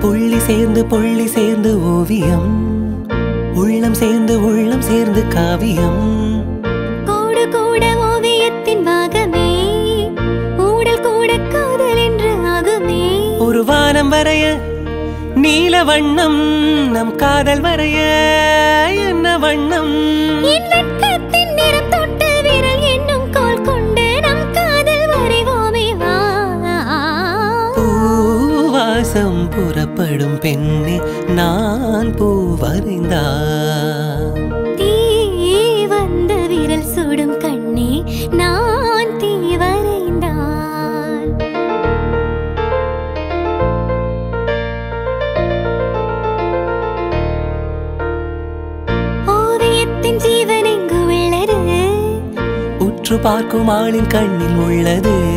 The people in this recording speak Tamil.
புள்ளி சேர்ந்து புள்ளி சேர்ந்து ஓவியம் உள்ளம் சேர்ந்து உள்ளம் சேர்ந்து காவியம் கோடு கூட ஓவியத்தின் பாகமே ஊடல் கூட காதல் என்று ஆகுமே ஒரு வானம் வரைய நீல வண்ணம் நம் காதல் வரைய என்ன வண்ணம் என் வெட்கத்தின் நிறம் தொட்டு விரல் என்னும் கோல் கொண்டு நம் காதல் வரைவோமே வா பூவாசம் புறப்படும் பெண்ணே நான் பூ வரைந்தான் தீ வந்த விரல் சுடும் கண்ணே நான் தீ வரைந்தான் ஓவியத்தின் ஜீவன் எங்கு உள்ளது உற்று பார்க்கும் ஆளின் கண்ணில் உள்ளது